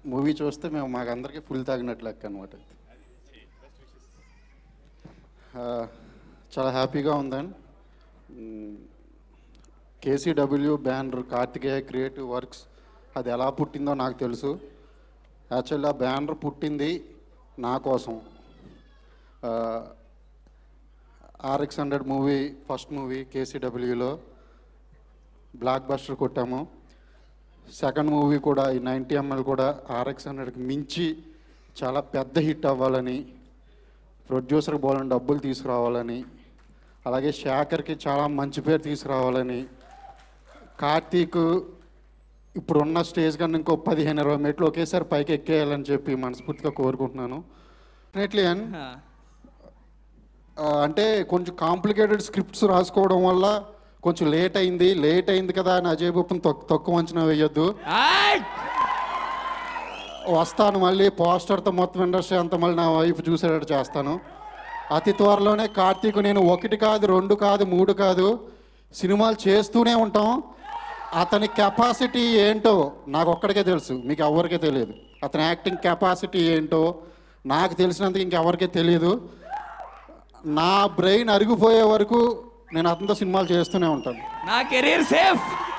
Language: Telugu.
మూవీ చూస్తే మేము మాకందరికీ ఫుల్ తాగినట్లు లెక్క అనమాట చాలా హ్యాపీగా ఉందండి KCW banner Karthikeya creative works అది ఎలా పుట్టిందో నాకు తెలుసు యాక్చువల్లీ ఆ బ్యానర్ పుట్టింది నా కోసం RX hundred movie first movie కేసీడబ్ల్యూలో బ్లాక్ బస్టర్ కొట్టాము సెకండ్ మూవీ కూడా ఈ నైంటీ ఎంఎల్ కూడా ఆర్ఎక్స్ హండ్రెడ్కి మించి చాలా పెద్ద హిట్ అవ్వాలని ప్రొడ్యూసర్కి బోలని డబ్బులు తీసుకురావాలని అలాగే శేఖర్కి చాలా మంచి పేరు తీసుకురావాలని కార్తీక్ ఇప్పుడున్న స్టేజ్ కన్నా ఇంకో పదిహేను ఇరవై మెట్లు ఒకేసారి పైకి ఎక్కేయాలని చెప్పి మనస్ఫూర్తిగా కోరుకుంటున్నాను డెఫినెట్లీ అండ్ ఆ, అంటే కొంచెం కాంప్లికేటెడ్ స్క్రిప్ట్స్ రాసుకోవడం వల్ల కొంచెం లేట్ అయింది లేట్ అయింది కదా అని అజయ్ బొప్పని తొక్- తక్కువ అంచనా వేయొద్దు వస్తాను మళ్ళీ పోస్టర్తో మొత్తం ఇండస్ట్రీ అంతా మళ్ళీ నా వైపు చూసేటట్టు చేస్తాను అతి త్వరలోనే కార్తీక్ నేను ఒకటి కాదు రెండు కాదు మూడు కాదు సినిమాలు చేస్తూనే ఉంటాం అతని కెపాసిటీ ఏంటో నాకు ఒక్కడికే తెలుసు మీకు ఎవరికే తెలియదు అతని యాక్టింగ్ కెపాసిటీ ఏంటో నాకు తెలిసినంత ఇంకెవరికీ తెలియదు నా బ్రెయిన్ అరిగిపోయే వరకు నేను అతనితో సినిమాలు చేస్తూనే ఉంటాను నా కెరీర్ సేఫ్